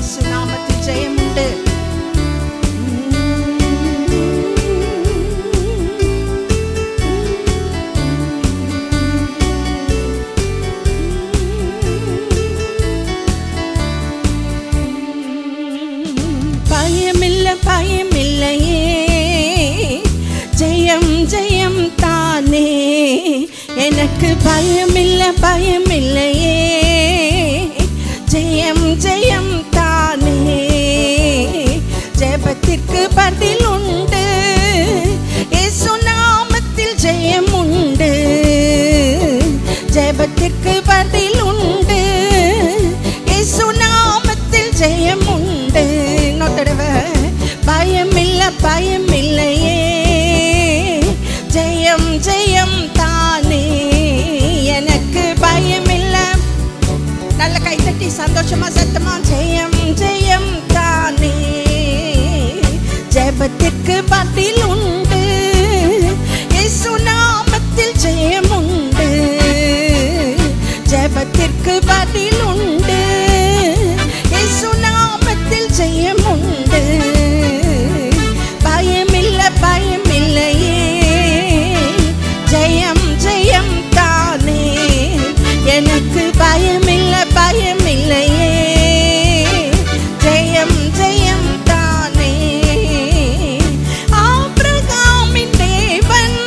இயேசு நாமத்தில் ஜெயம் உண்டு பயமில்ல பயமில்லையே ஜெயம் ஜெயம் தானே எனக்கு பயமில்ல பயமில்லையே ஜெயம் ஜெயம் தானே ஜெபத்திற்கு பதில் உண்டு இயேசு நாமத்தில் ஜெயம் உண்டு ஜெபத்திற்கு பதில் உண்டு இயேசு நாமத்தில் ஜெயம் உண்டு இன்னொரு தடவை பயமில்ல பயமில்லையே ஜெயம் ஜெயம் தானே எனக்கு பயமில்ல நல்ல கைத்தட்டி சந்தோஷமா சத்தமா ஜெயம் ஜெயம் தானே ஜெபத்திற்கு பதில் உண்டு இயேசு நாமத்தில் ஜெயம் உண்டு ஜெபத்திற்கு பதில் உண்டு இயேசு நாமத்தில் ஜெயம் உண்டு பயமில்ல பயமில்லையே ஜெயம் ஜெயம் தானே எனக்கு பயமில்ல பயமில்லையே ஜெயம் ஜெயம் தானே ஆபிரகாமின் தேவன்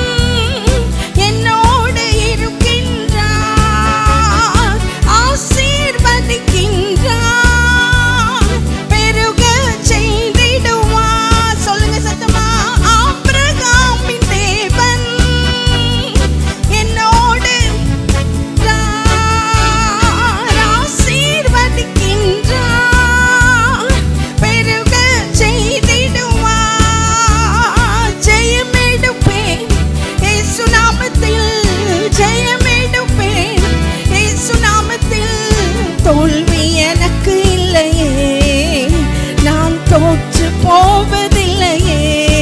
என்னோடு இருக்கின்றார் ஆசீர்வதிக்கின்றார் பெருக செய்திடுவார் சொல்லுங்க சத்தமா ஆபிரகாமின் தேவன் என்னோடு இருக்கிறார், ஆசீர்வதிக்கின்றார், பெருக செய்திடுவார். ஜெயமெடுப்பேன், இயேசு நாமத்தில் ஜெயமெடுப்பேன், இயேசு நாமத்தில் தோல்வி எனக்கு இல்லையே நான் தோற்று போவதில்லையே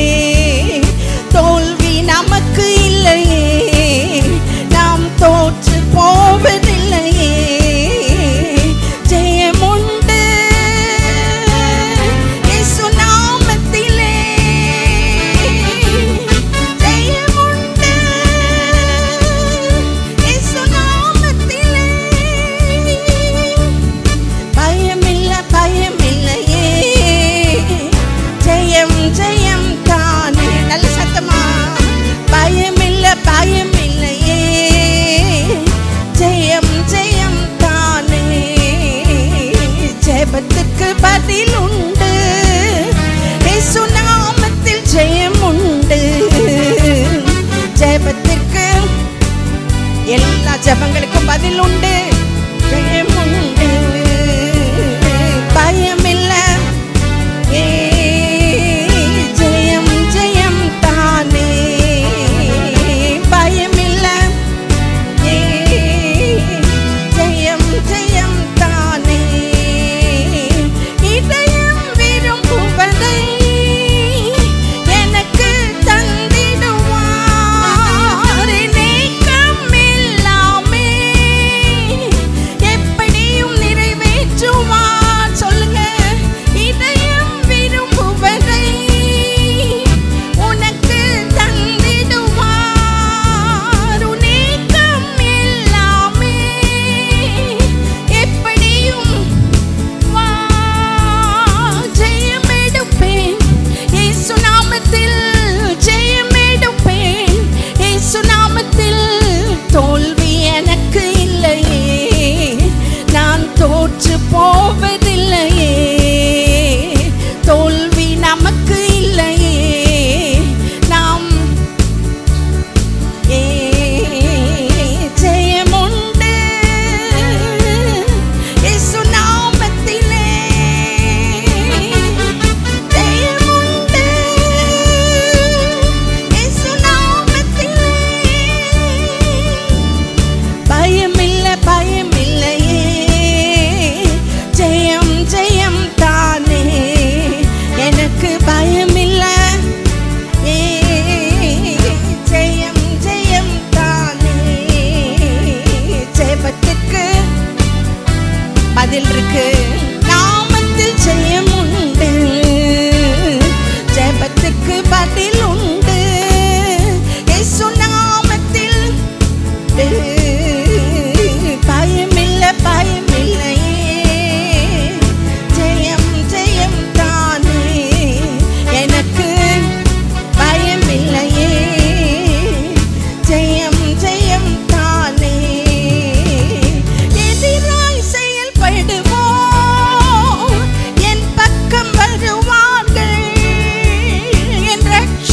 தோல்வி நமக்கு இல்லையே நாம் தோற்று போவதில்லையே ஜெயமுண்டு இயேசு நாமத்திலே ஜெயமுண்டு இயேசு நாமத்திலே பயமில்ல பயமில்லையே ஜெயம் ஜெயம் தானே நல்ல சத்தமா பயமில்ல பயமில்லையே ஜெயம் ஜெயம் தானே ஜெபத்துக்கு பதில் உண்டு இயேசு நாமத்தில் ஜெயம் உண்டு ஜெபத்திற்கு எல்லா ஜெபங்களுக்கும் பதில் உண்டு ஜெயம் உண்டு பயமில்ல ஏ ஜெயம் ஜெயம் தானே பயமில்ல ஏ ஜெயம் ஜெயம் தானே இதயம் விரும்புவதை எனக்கு தந்திடுவார் நேக்கம் எல்லாமே எப்படியும் நிறைவேற்றுவார் சொல்லுங்க இதயம் விரும்புவதை உனக்கு தந்திடுவார் நேக்கம் எல்லாமே எப்படியும் வா ஜெயமெடுப்பேன் இயேசு நாமத்தில் ஜெயமெடுப்பேன் இயேசு நாமத்தில் தோல்வி எனக்கு இல்லையே நான் தோற்று போவதில்லையே தோல்வி நமக்கு இல்லையே நாம் ஏ ஜெயமுண்டு இயேசு நாமத்திலே ஜெயமுண்டு இயேசு நாமத்திலே பயமில்ல பயமில்லையே ஜெயம் ஜெயம் தானே எனக்கு பயமில்ல ஏ ஜெயம் ஜெயம் தானே ஜெபத்துக்கு பதில் இருக்கு நாமத்தில் எனக்கு பதில் உண்டு இயேசு நாமத்தில் பயமில்லை பயமில்லையே ஜெயம் ஜெயம் தானே எனக்கு பயமில்லையே ஜெயம் ஜெயம் தானே எதிராய் செயல்படுவோம் என் பக்கம் வருவார்கள் என் ரட்ச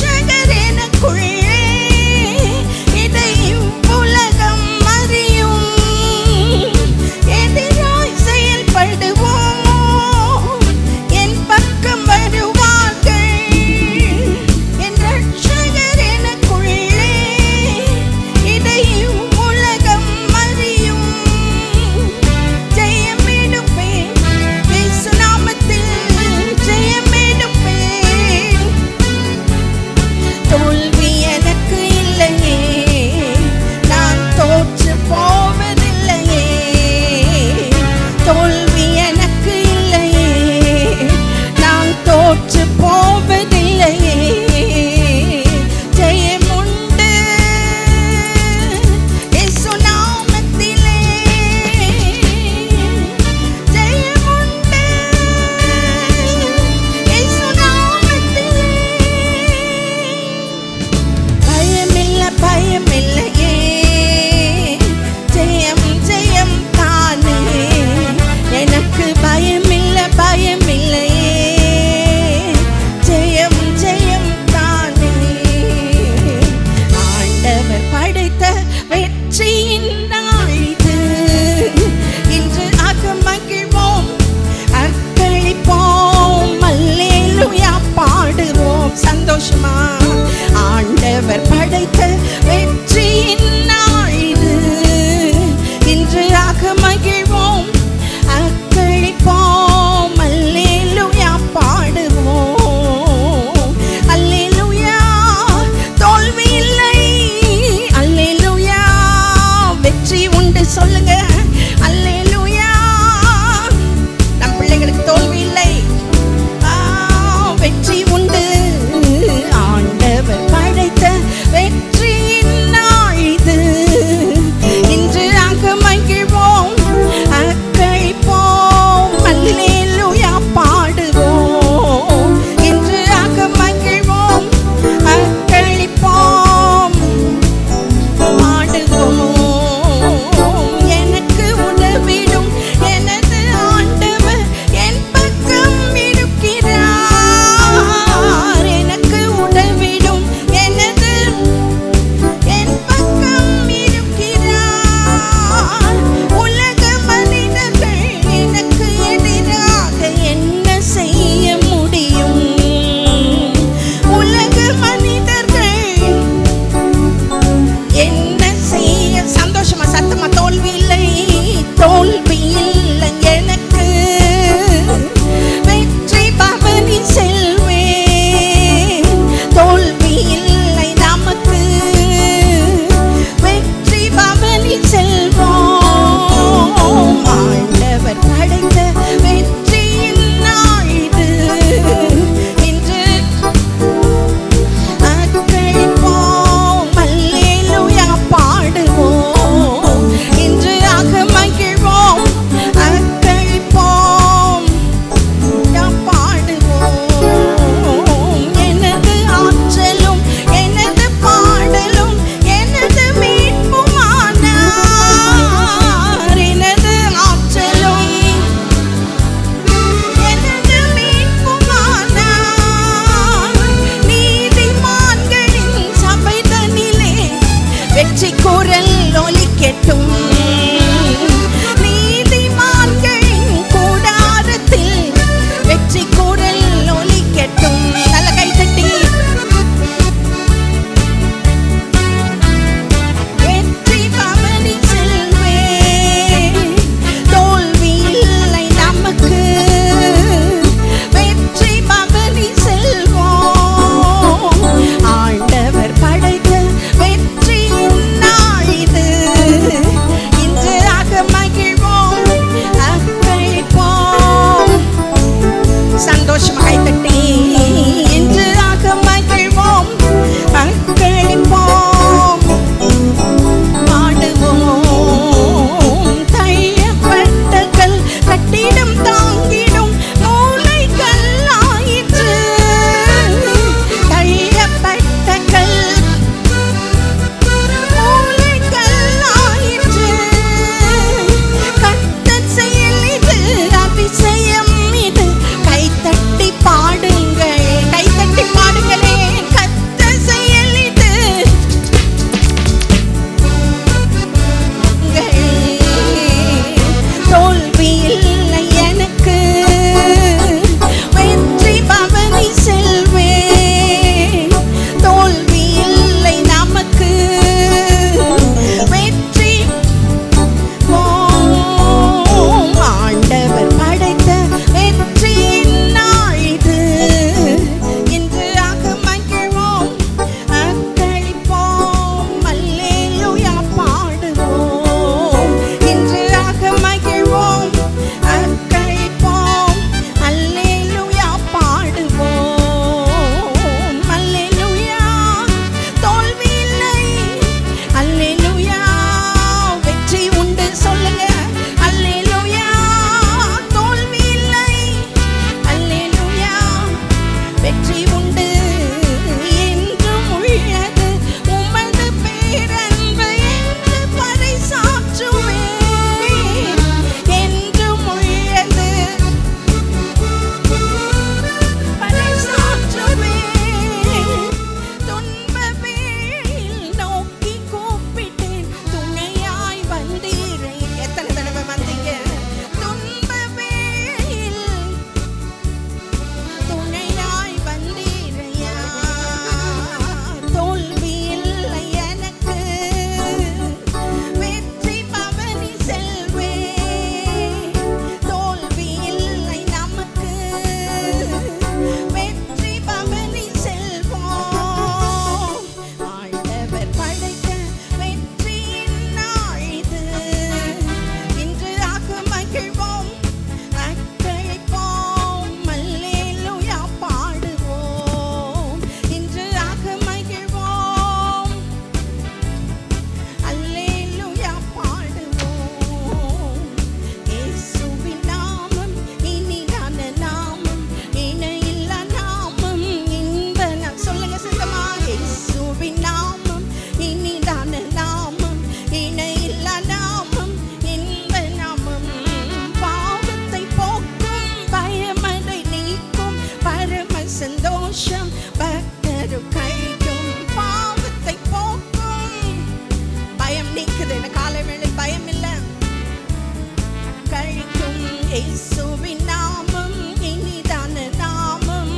இயேசுவின் நாமம் இனிதான நாமம்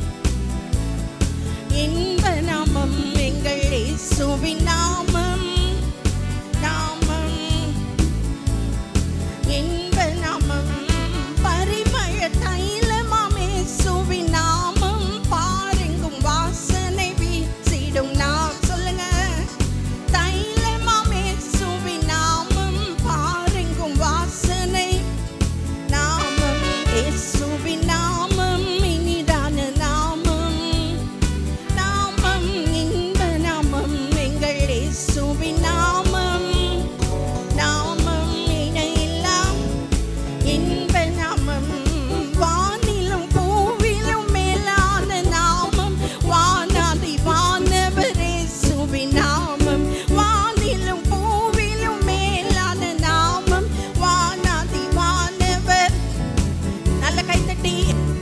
இன்ப நாமம் எங்கள் இயேசுவின் நாமம் நாமம் இன்ப நாமம் பரிமள தைலமாம் இயேசுவின் நாமம் பாரெங்கும் வாசனை வீசிடும் நாம் சொல்லுங்க தைலமாம் இயேசுவின் நாமம் பாரெங்கும் வாசனை நாமம் இயேசுவின் நாமம் இனிதான நாமம் நாமம் இன்ப நாமம் எங்கள் இயேசுவின் நாமம் நாமம் இணையெல்லாம் இன்ப நாமம் வானிலும் பூவிலும் மேலான நாமம் வானாதி வானவர் இயேசுவின் நாமம் வானிலும் பூவிலும் மேலான நாமம் வானாதி வானவர் நல்ல கைத்தட்டி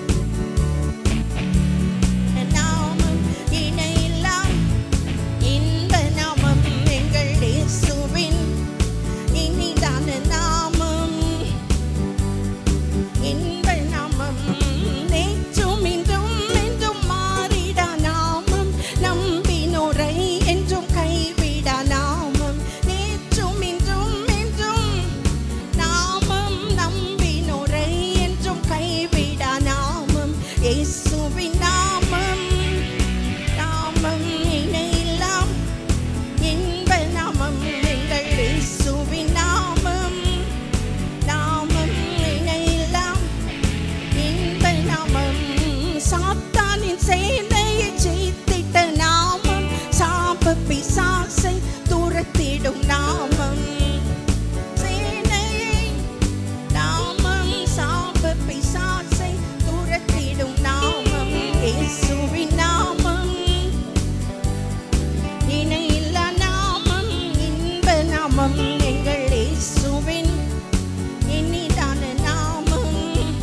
நாமம் இணையில்லா இன்ப நாமம் எங்கள் இயேசுவின் இனிதான நாமம் இன்ப நாமம் நேற்றும் இன்றும் என்றும் மாறிடா நாமம் நம்பினோரை என்றும் கைவிடா நாமம் நேற்றும் இன்றும் என்றும் நாமம் நம்பினோரை என்றும் கைவிடா நாமம் இயேசுவின் நாமம் நாமம் இணையில்லாம் இன்ப நாமம் எங்கள் இயேசுவின் நாமம் நாமம் இணையில்லாம் இன்ப நாமம் சாத்தானின் சேனையை ஜெயித்திட்ட நாமம் சாப பிசாசை துரத்திடும் நாமம் சேனையை நாமம் சாப பிசாசை துரத்திடும் நாமம் இயேசுவின் நாமம் இணையில்லா நாமம் இன்ப நாமம் எங்கள் இயேசுவின் இனிதான நாமம்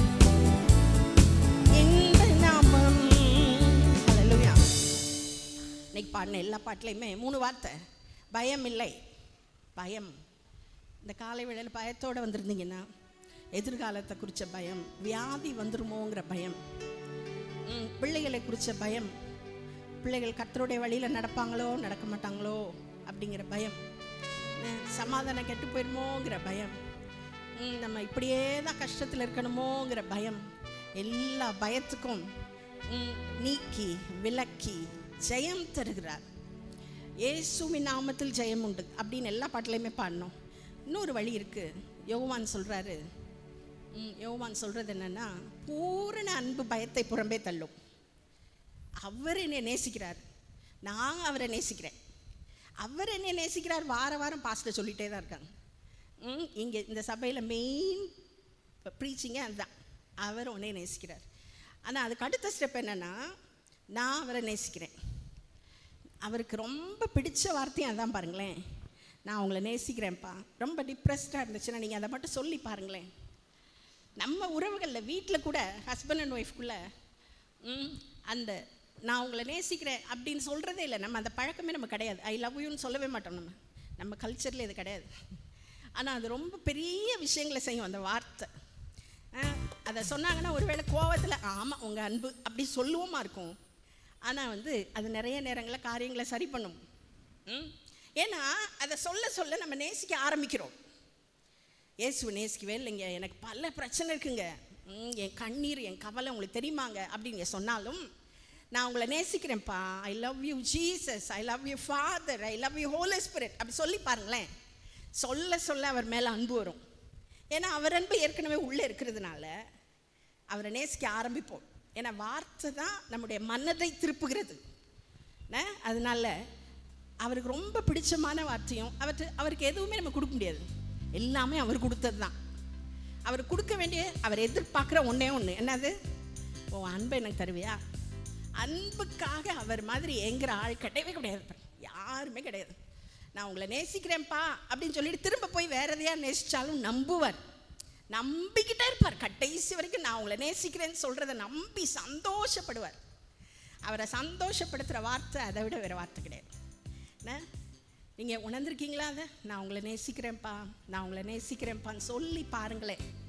இன்ப நாமம் ஹalleluya இன்னைக்கு பாடின எல்லா பாட்டுலையுமே மூணு வார்த்தை பயம் இல்லை பயம் இந்த காலை வேளையில் பயத்தோடு வந்திருந்தீங்கன்னா எதிர்காலத்தை குறித்த பயம் வியாதி வந்துருமோங்கிற பயம் ம், பிள்ளைகளை குறித்த பயம் பிள்ளைகள் கர்த்தருடைய வழியில் நடப்பாங்களோ நடக்க மாட்டாங்களோ அப்படிங்கிற பயம் அஹ், சமாதானம் கெட்டு போயிருமோங்கிற பயம் ம், நம்ம இப்படியே தான் கஷ்டத்தில் இருக்கணுமோங்கிற பயம் எல்லா பயத்துக்கும் ம், நீக்கி விலக்கி ஜெயம் தருகிறார் இயேசுவின் நாமத்தில் ஜெயம் உண்டு அப்படின்னு எல்லா பாட்டிலையுமே பாடினோம் இன்னொரு வழி இருக்கு யோவான் சொல்றாரு ம், யோவான் சொல்றது என்னன்னா பூரண அன்பு பயத்தை புறம்பே தள்ளும் அவர் என்னை நேசிக்கிறார் நான் அவரை நேசிக்கிறேன் அவர் என்னை நேசிக்கிறார் வார வாரம் பாஸ்ட்டை சொல்லிட்டே தான் இருக்காங்க ம், இங்கே இந்த சபையில் மெயின் ப்ரீச்சிங்கே அதுதான் அவர் உன்னை நேசிக்கிறார் ஆனால் அதுக்கு அடுத்த ஸ்டெப் என்னன்னா நான் அவரை நேசிக்கிறேன் அவருக்கு ரொம்ப பிடிச்ச வார்த்தையும் அதான் பாருங்களேன் நான் உங்களை நேசிக்கிறேன்ப்பா ரொம்ப டிப்ரெஸ்டாக இருந்துச்சுன்னா நீங்கள் அதை மட்டும் சொல்லி பாருங்களேன் நம்ம உறவுகளில் வீட்டில் கூட ஹஸ்பண்ட் அண்ட் ஒய்ஃப்குள்ளே அந்த நான் உங்களை நேசிக்கிறேன் அப்படின்னு சொல்கிறதே இல்லை நம்ம அந்த பழக்கமே நம்ம கிடையாது ஐ லவ் யூன்னு சொல்லவே மாட்டோம் நம்ம நம்ம கல்ச்சரில் இது கிடையாது ஆனால் அது ரொம்ப பெரிய விஷயங்களை செய்யும் அந்த வார்த்தை அஹ், அதை சொன்னாங்கன்னா ஒருவேளை கோவத்தில் ஆமாம் உங்கள் அன்பு அப்படி சொல்லுவோமா இருக்கும் ஆனால் வந்து அது நிறைய நேரங்களில் காரியங்களை சரி பண்ணும் ம்? ஏன்னா அதை சொல்ல சொல்ல நம்ம நேசிக்க ஆரம்பிக்கிறோம் இயேசுவை நேசிக்கவே இல்லைங்க எனக்கு பல பிரச்சனை இருக்குங்க ம், என் கண்ணீர் என் கவலை உங்களுக்கு தெரியுமாங்க அப்படின்னு சொன்னாலும் நான் உங்களை நேசிக்கிறேன்ப்பா I love you Jesus I love you father I love you holy spirit அப்படி சொல்லி பாருங்களேன் சொல்ல சொல்ல அவர் மேலே அன்பு வரும் ஏன்னா அவர் அன்பு ஏற்கனவே உள்ளே இருக்கிறதுனால அவரை நேசிக்க ஆரம்பிப்போம் ஏன்னா வார்த்தை தான் நம்முடைய மனதை திருப்புகிறது என்ன? அதனால அவருக்கு ரொம்ப பிடிச்சமான வார்த்தையும் அவற்று அவருக்கு எதுவுமே நம்ம கொடுக்க முடியாது எல்லாமே அவர் கொடுத்தது தான் அவர் கொடுக்க வேண்டிய அவர் எதிர்பார்க்குற ஒன்றே ஒன்று என்னது ஓ அன்பை எனக்கு தருவியா அன்புக்காக அவர் மாதிரி ஏங்குற ஆள் கிடையவே கிடையாது பாரு. யாருமே கிடையாது நான் உங்களை நேசிக்கிறேன்ப்பா அப்படின்னு சொல்லிட்டு திரும்ப போய் வேற எதையா நேசிச்சாலும் நம்புவார் நம்பிக்கிட்டே இருப்பார் கடைசி வரைக்கும் நான் உங்களை நேசிக்கிறேன்னு சொல்கிறத நம்பி சந்தோஷப்படுவார் அவரை சந்தோஷப்படுத்துகிற வார்த்தை அதை விட வேறு வார்த்தை கிடையாது என்ன நீங்கள் உணர்ந்திருக்கீங்களா அதை நான் உங்களை நேசிக்கிறேன்ப்பா நான் உங்களை நேசிக்கிறேன்ப்பான்னு சொல்லி பாருங்களேன்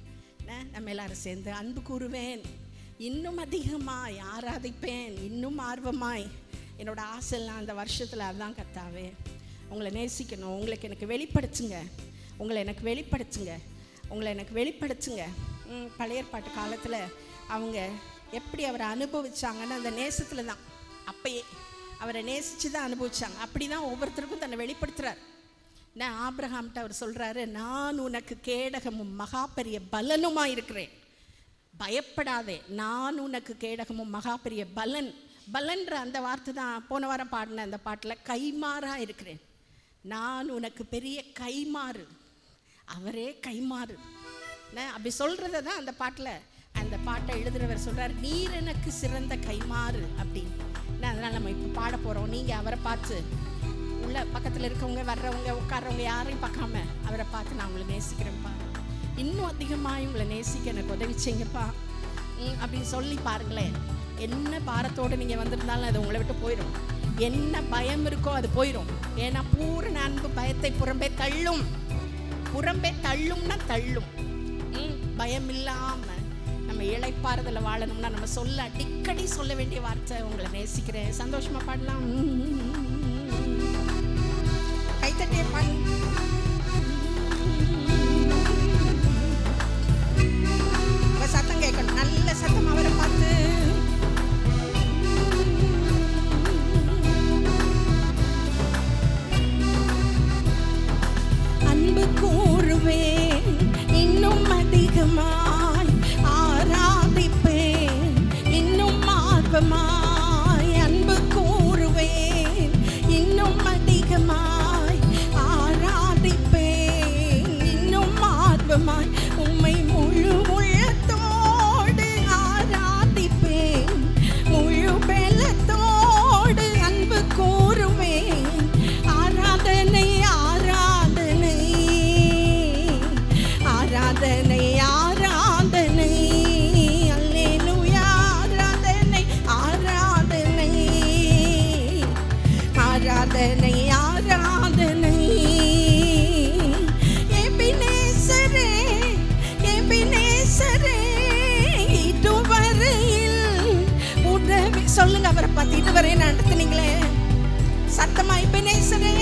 என்ன, நம்ம எல்லாரும் சேர்ந்து அன்பு கூறுவேன் இன்னும் அதிகமாய் ஆராதிப்பேன் இன்னும் ஆர்வமாய் என்னோட ஆசைலாம் அந்த வருஷத்தில் அதான் கத்தாவே உங்களை நேசிக்கணும் உங்களுக்கு எனக்கு வெளிப்படுத்துங்க உங்களை எனக்கு வெளிப்படுத்துங்க உங்களை எனக்கு வெளிப்படுத்துங்க ம், பழைய ஏற்பாட்டு காலத்தில் அவங்க எப்படி அவரை அனுபவிச்சாங்கன்னு அந்த நேசத்தில் தான் அப்பயே அவரை நேசித்து தான் அனுபவிச்சாங்க அப்படி தான் ஒவ்வொருத்தருக்கும் தன்னை வெளிப்படுத்துகிறார் நான் ஆபிரகாம்கிட்ட அவர் சொல்கிறாரு நான் உனக்கு கேடகமும் மகா பெரிய பலனுமா இருக்கிறேன் பயப்படாதே நான் உனக்கு கேடகமும் மகா பெரிய பலன் பலன்ற அந்த வார்த்தை தான் போன வாரம் பாடின அந்த பாட்டில் கைமாறா இருக்கிறேன் நான் உனக்கு பெரிய கைமாறு அவரே கைமாறு நான் அப்படி சொல்கிறத தான் அந்த பாட்டில் அந்த பாட்டை எழுதுறவர் சொல்றார் நீர் எனக்கு சிறந்த கைமாறு அப்படின்னு நான் அதனால் நம்ம இப்போ பாட போகிறோம் நீங்கள் அவரை பார்த்து உள்ள பக்கத்தில் இருக்கவங்க வர்றவங்க உட்கார்றவங்க யாரையும் பார்க்காம அவரை பார்த்து நான் உங்களை நேசிக்கிறேன்ப்பா இன்னும் அதிகமாக உங்களை நேசிக்க எனக்கு உதவி செய்யுங்கப்பா ம், அப்படின்னு சொல்லி பாருங்களேன் என்ன பாரத்தோடு நீங்கள் வந்திருந்தாலும் அது உங்களை விட்டு போயிடும் என்ன பயம் இருக்கோ அது போயிடும் ஏன்னா பூரண அன்பு பயத்தை புறம்பே தள்ளும் புறம்பே தள்ளும்னா தள்ளும் ம், பயம் இல்லாம நம்ம இளைப்பாறுதல வாழணும்னா நம்ம சொல்ல அடிக்கடி சொல்ல வேண்டிய வார்த்தை உங்களை நேசிக்கிறேன் சந்தோஷமா பாடலாம் கைத்தட்டிய பாடு உங்க சத்தம் கேட்கணும் நல்ல சத்தம் அவரை பார்த்து அன்பு கூறுவேன் இன்னும் அதிகமாய் ஆராதிப்பேன் இன்னும் ஆர்வமாய் அன்பு கூறுவேன் இன்னும் அதிகமாய் ஆராதிப்பேன் இன்னும் ஆர்வமாய் உம்மை முழு உள்ளத்தோடு ஆராதிப்பேன் முழு பெலத்தோடு அன்பு கூறுவேன் ஆராதனை ஆராதனை ஆராதனை ஆராதனை அல்லேலூயா ஆராதனை ஆராதனை ஆராதனை ஆராதனை எபினேசரே எபினேசரே இதுவரையில் உதவி சொல்லுங்க அவரை பார்த்து இதுவரை நடத்துனீங்களே சத்தமா எபினேசரே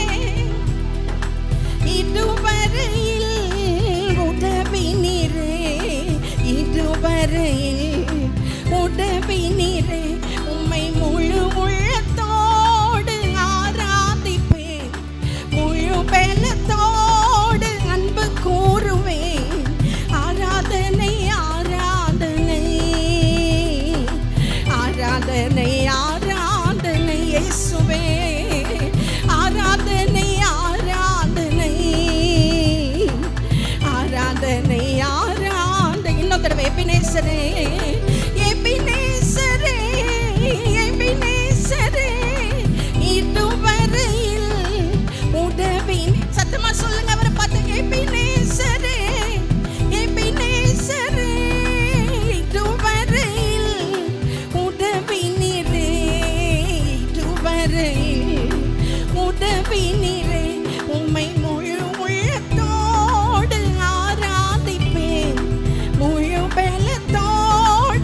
இதுவரையில் உதவி நீரே இதுவரையில் உதவி நீரே உம்மை முழு உள்ளத்தோடு ஆராதிப்பேன் முழு பெலத்தோடு அன்பு கூறுவேன் ஆராதனை ஆராதனை ஆராதனை ஆராதனை இயேசுவே ஆராதனை ஆராதனை ஆராதனை ஆராதனை இன்னொரு தடவை எபினேசரே எபினேசரே எபினேசரே இதுவரையில் உதவி சத்தமா சொல்லுங்க அவரை பார்த்து எபினேசரே எபினேசரே இதுவரையில் உதவி நீரே இதுவரையில் உதவி நீரே உம்மை முழு உள்ளத்தோடு ஆராதிப்பேன் முழு பலத்தோடு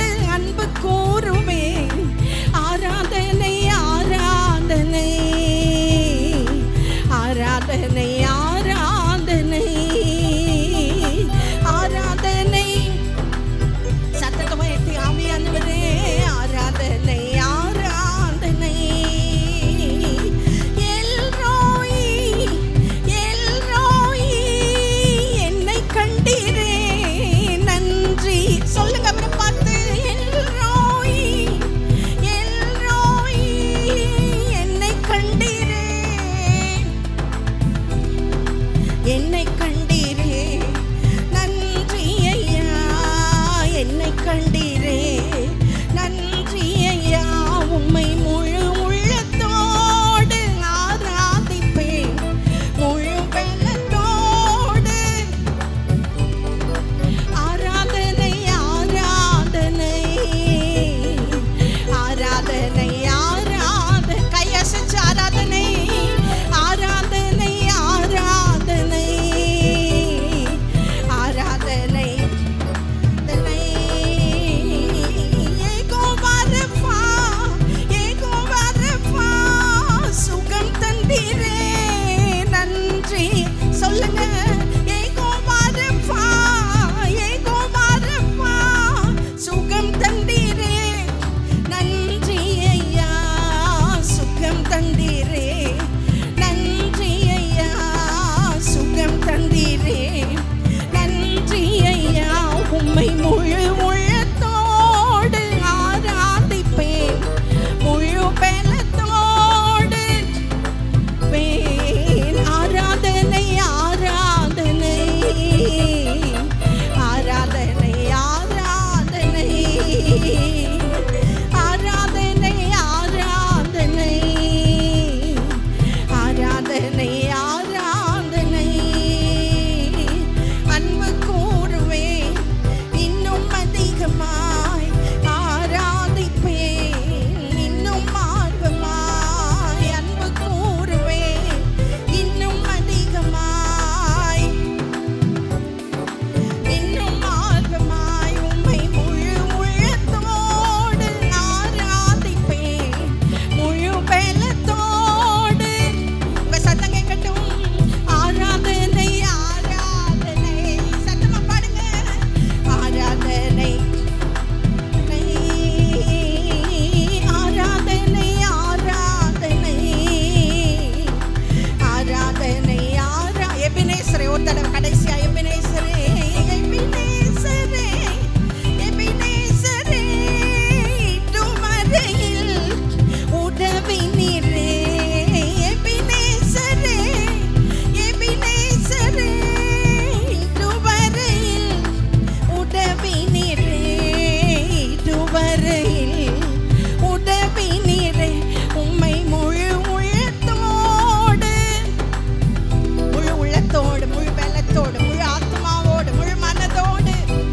வரையில் உதவி நீரே உம்மை முழு உள்ளத்தோடு முழு உள்ளத்தோடு முழு பலத்தோடு முழு ஆத்மாவோடு முழு மனதோடு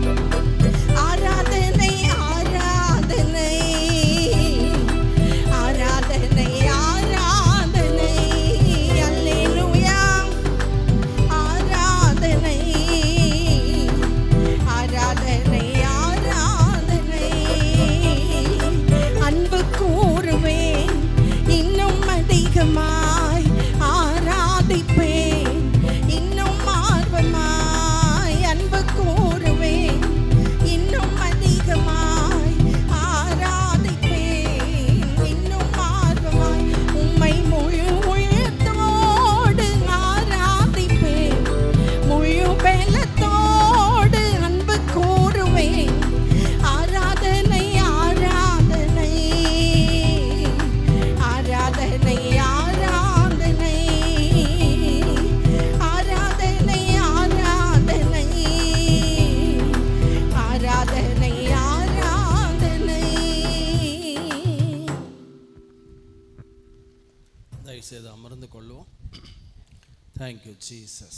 ஆராதனை ஆராதனை ஆராதனை ஆராதனை அல்லேலூயா ஆராதனை ஆராதனை ஆராதனை அன்பு கூறுவேன் இன்னும் அதிகமாய் ஆராதிப்பேன் இன்னும் ஆர்வமாய் அன்பு கூறுவேன் இன்னும் அதிகமாய் ஆராதிப்பேன் இன்னும் ஆர்வமாய் உம்மை முழு உள்ளத்தோடு ஆராதிப்பேன் முழு பலத்தோடு அன்பு கூறுவேன் ஆராதனை ஆராதனை ஆராதனை ஆராதனை ஆராதனை ஆராதனை ஆராதனை ஆராதனை தயவுசெய்து அமர்ந்து கொள்வோம் தேங்க்யூ ஜீசஸ்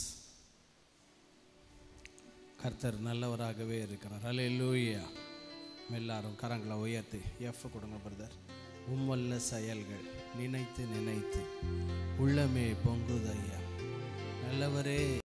கர்த்தர் நல்லவராகவே இருக்கிறார் ஹலே லூயா எல்லாரும் கரங்களை உயர்த்தி எஃப் கொடுங்க பிரதர் உம்மல்ல செயல்கள் நினைத்து நினைத்து உள்ளமே பொங்குதையா நல்லவரே